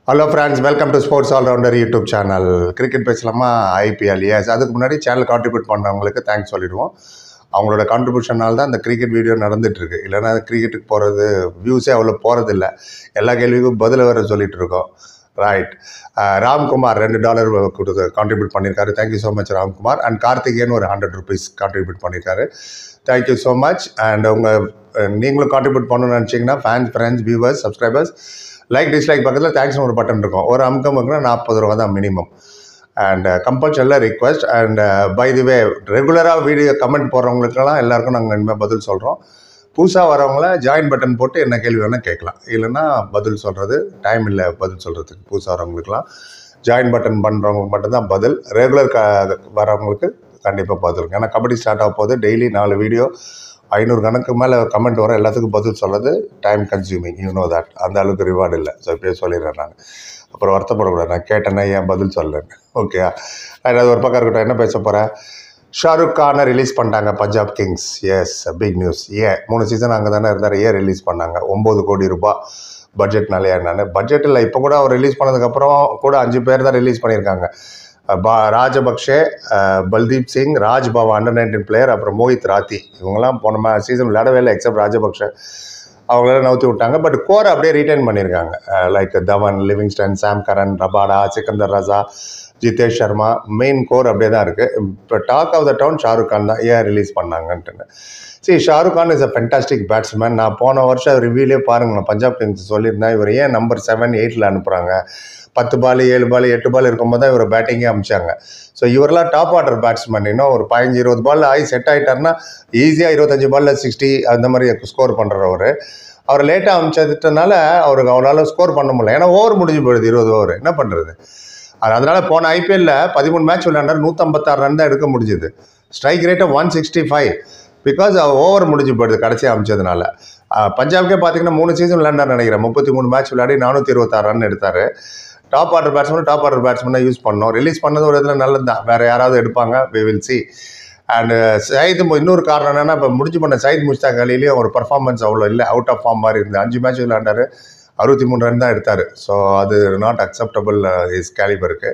hello friends welcome to sports allrounder YouTube channel cricket பேசலாமா IPL எஸ் அதுக்கு முன்னாடி சேனல் கான்ட்ரிபியூட் பண்ணவங்களுக்கு தேங்க்ஸ் சொல்லிடுவோம் அவங்களோட கான்ட்ரிபியூஷனால் தான் இந்த கிரிக்கெட் வீடியோ நடந்துட்டுருக்கு இல்லைன்னா கிரிக்கெட்டுக்கு போகிறது வியூஸே அவ்வளோ போகிறதில்ல எல்லா கேள்விக்கும் பதில் வேறு சொல்லிட்டு இருக்கோம் ரைட் ராம்குமார் ரெண்டு டாலர் கொடுத்து கான்ட்ரிபியூட் பண்ணியிருக்காரு thank you so much Ramkumar and Karthikeyan ஒரு ஹண்ட்ரட் ருபீஸ் கான்ட்ரிபியூட் பண்ணியிருக்காரு தேங்க்யூ ஸோ மச் அண்ட் உங்கள் நீங்களும் கான்ட்ரிபியூட் பண்ணணும்னு நினச்சிங்கன்னா fans friends viewers subscribers like dislike பக்கத்தில் தேங்க்ஸ்னு ஒரு பட்டன் இருக்கும் ஒரு அம்கம் இருக்குன்னா நாற்பது ரூபா தான் மினிமம் அண்ட் கம்பல்சரியில் request and by the way ரெகுலராக வீடியோ கமெண்ட் போடுறவங்களுக்கெல்லாம் எல்லாருக்கும் நாங்கள் இனிமேல் பதில் சொல்கிறோம் புதுசாக வரவங்கள ஜாயின் பட்டன் போட்டு என்ன கேள்வி வேணால் கேட்கலாம் இல்லைன்னா பதில் சொல்கிறது டைம் இல்லை பதில் சொல்கிறதுக்கு புதுசாக வரவங்களுக்குலாம் ஜாயின் பட்டன் பண்ணுறவங்களுக்கு மட்டும்தான் பதில் ரெகுலர் க வரவங்களுக்கு கண்டிப்பாக பதில் இருக்கும் ஏன்னா கபடி ஸ்டார்ட் ஆக போது டெய்லி நாலு வீடியோ ஐநூறு கணக்கு மேலே கமெண்ட் வர எல்லாத்துக்கும் பதில் சொல்கிறது time consuming you know that அந்த அளவுக்கு ரிவார்டு இல்லை ஸோ இப்போயே சொல்லிடுறேன் நான் அப்புறம் வருத்தப்படக்கூடாது நான் கேட்டேன்னா ஏன் பதில் சொல்லலைன்னு ஓகே அது ஒரு பக்கம் இருக்கட்டும் என்ன பேச போகிறேன் ஷாருக் கானை ரிலீஸ் பண்ணிட்டாங்க பஞ்சாப் கிங்ஸ் எஸ் பிக் நியூஸ் ஏன் மூணு சீசன் அங்கே தானே இருந்தார் ஏன் ரிலீஸ் பண்ணாங்க ஒம்பது கோடி ரூபாய் பட்ஜெட்னாலே என்னன்னு பட்ஜெட் இல்லை இப்போ கூட அவர் ரிலீஸ் பண்ணதுக்கப்புறம் கூட அஞ்சு பேர் தான் ரிலீஸ் பண்ணியிருக்காங்க பா Rajapaksa uh, Baldeep Singh Raj Bawa under nineteen player அப்புறம் மோஹித் ராத்தி இவங்கெல்லாம் போன சீசன் விளையாடவே இல்லை எக்ஸப்ட் ராஜபக்ஷே அவங்களெல்லாம் நவுத்தி விட்டாங்க பட் கோரை அப்படியே ரீட்டைன் பண்ணியிருக்காங்க like Dhawan Livingstone Sam Curran Rabada Sikandar Raza Jitesh Sharma main core அப்படியே தான் இருக்குது இப்போ talk of the town Shahrukh Khan தான் ஏன் ரிலீஸ் பண்ணாங்கன்ட்டுன்னு சரி Shahrukh Khan is a fantastic batsman நான் போன வருஷம் ரிவ்யூலே பாருங்க நான் பஞ்சாப் கிங்ஸ் சொல்லியிருந்தேன் இவர் ஏன் நம்பர் செவன் எயிட்டில் அனுப்புகிறாங்க பத்து பால் ஏழு பால் எட்டு பால் இருக்கும்போது தான் இவர் பேட்டிங்கே அமிச்சாங்க ஸோ இவரெல்லாம் டாப் ஆர்டர் பேட்ஸ்மேன் இன்னும் ஒரு பதினஞ்சு இருபது பால் ஆகி செட் ஆகிட்டாருன்னா ஈஸியாக இருபத்தஞ்சு பாலில் சிக்ஸ்டி அந்த மாதிரி ஸ்கோர் பண்ணுறவர் அவர் லேட்டாக அமிச்சதுனால அவருக்கு அவரால் ஸ்கோர் பண்ண முடியல ஏன்னா ஓவர் முடிஞ்சு போயிடுது இருபது ஓவர் என்ன பண்ணுறது அது அதனால போன ஐபிஎல்ல பதிமூணு மேட்ச் விளையாண்டார் நூற்றம்பத்தாறு ரன் தான் எடுக்க முடிஞ்சுது ஸ்ட்ரைக் ரேட்டை one sixty five because over முடிஞ்சு போயிடுது கடைசி அமைச்சதுனால பஞ்சாப்கே பார்த்தீங்கன்னா மூணு சீசன் விளையாண்டார் நினைக்கிறேன் முப்பத்தி மூணு மேட்ச் விளையாடி நானூற்றி இருபத்தாறு ரன் எடுத்தார் top order batsman top order பேட்ஸ்மேனாக யூஸ் பண்ணோம் ரிலீஸ் பண்ணது ஒரு இதில் நல்லது தான் வேறு யாராவது எடுப்பாங்க வி வில் சி அண்ட் சயித் மு- இன்னொரு காரணம் என்னன்னா இப்போ முடிஞ்சு பண்ண சயித் முஸ்தாக் அலிலையும் ஒரு பர்ஃபார்மன்ஸ் அவ்வளோ இல்லை அவுட் ஆஃப் ஃபார்ம் மாதிரி இருந்தது அஞ்சு மேட்ச் விளையாண்டாரு அறுபத்தி மூணு ரன் தான் எடுத்தார் ஸோ அது நாட் அக்செப்டபுள் இஸ் கேலிபருக்கு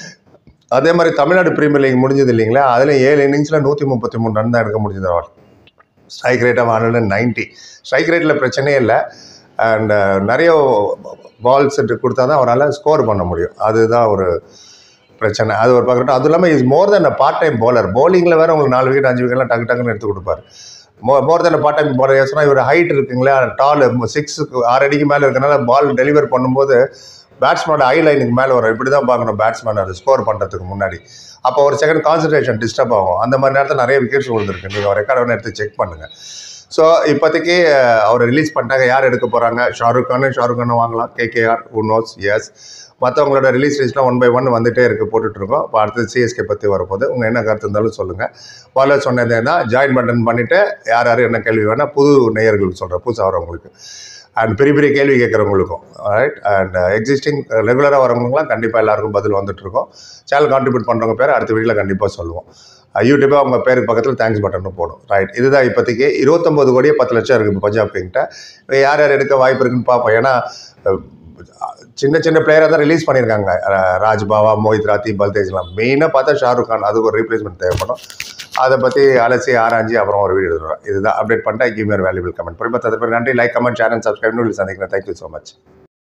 அதே மாதிரி தமிழ்நாடு பிரீமியர் லீக் முடிஞ்சது இல்லைங்களா அதில் ஏழு இன்னிங்ஸில் நூற்றி முப்பத்தி மூணு ரன் தான் எடுக்க முடிஞ்சது அவர் strike rate of hundred and ninety strike ரேட்டில் பிரச்சனையே இல்லை அண்ட் நிறைய பால்ஸ் கொடுத்தா தான் அவரால் ஸ்கோர் பண்ண முடியும் அதுதான் ஒரு பிரச்சனை அது ஒரு பக்கம் அதுவும் இல்லாமல் is more then a part time bowler bowlingல வேறு உங்களுக்கு நாலு விக்கெட் அஞ்சு விக்கெட்லாம் டக்கு டக்குன்னு எடுத்து கொடுப்பாரு மோ more then part time bowler யோசனா இவர் ஹைட் இருக்குங்களா டால் சிக்ஸுக்கு ஆறு அடிக்கு மேலே இருக்கனால பால் டெலிவர் பண்ணும்போது பேட்ஸ்மேனோட ஐ லைனுக்கு மேலே வரும் இப்படி தான் பார்க்கணும் பேட்ஸ்மேன் அது ஸ்கோர் பண்ணுறதுக்கு முன்னாடி அப்போ ஒரு செகண்ட் கான்சன்ட்ரேஷன் டிஸ்டர்ப் ஆகும் அந்த மாதிரி நேரத்தில் நிறைய விக்கெட்ஸ் விழுந்திருக்கு நீங்கள் ரெக்கார்ட் வேணா எடுத்து செக் பண்ணுங்கள் ஸோ இப்போதைக்கு அஹ், அவர் ரிலீஸ் பண்ணிட்டாங்க யார் எடுக்க போகிறாங்க ஷாருக் கானு ஷாருக் கானு வாங்கலாம் கேகேஆர் நோஸ் எஸ் மற்றவங்களோட ரிலீஸ் லிஸ்ட்லாம் ஒன் பை ஒன் வந்துட்டே இருக்கு போட்டுட்டு இருக்கோம் இப்போ அடுத்து சிஎஸ்கே பற்றி வரப்போது உங்கள் என்ன கருத்து இருந்தாலும் சொல்லுங்கள் முதல்ல சொன்னது என்ன ஜாயின் பட்டன் பண்ணிவிட்டு யார் யார் என்ன கேள்வி வேணால் புது நேயர்களுக்கு சொல்கிறேன் புதுசாக வரவங்களுக்கு அண்ட் பெரிய பெரிய கேள்வி கேட்குறவங்களுக்கும் ரைட் அண்ட் எக்ஸிஸ்டிங் ரெகுலராக வரவங்களுக்குலாம் கண்டிப்பாக எல்லாருக்கும் பதில் வந்துட்டு இருக்கோம் சேனல் கான்ட்ரிபியூட் பண்ணுறவங்க பேர் அடுத்த வீடியோவில் கண்டிப்பாக சொல்லுவோம் யூடியூப்பே அவங்க பேருக்கு பக்கத்தில் தேங்க்ஸ் பட்டனும் போடும் ரைட் இதுதான் இப்போதைக்கு இருபத்தொம்பது கோடியே பத்து லட்சம் இருக்குது இப்போ பஞ்சாப் கிங்கிட்ட இப்போ யார் யார் எடுக்க வாய்ப்பு இருக்குன்னு பார்ப்போம் ஏன்னா அஹ், சின்ன சின்ன பிளேயராக தான் ரிலீஸ் பண்ணியிருக்காங்க அஹ், ராஜ் பாவா மோஹித் ராத்தி பல்தேஜ்லாம் மெயினாக பார்த்தா ஷாருக் கான் அதுக்கு ஒரு ரீப்ளேஸ்மெண்ட் தேவைப்படும் அதை பற்றி அலசி ஆராய்ஞ்சி அப்புறம் ஒரு வீடியோ எடுத்துருவேன் இதுதான் அப்டேட் பண்ணிட்டா கிவ் யூர் வேல்யூபிள் கமெண்ட் பொறுப்பு தவிர நன்றி like comment share and subscribe சந்திக்கிறேன் தேங்க்யூ ஸோ மச்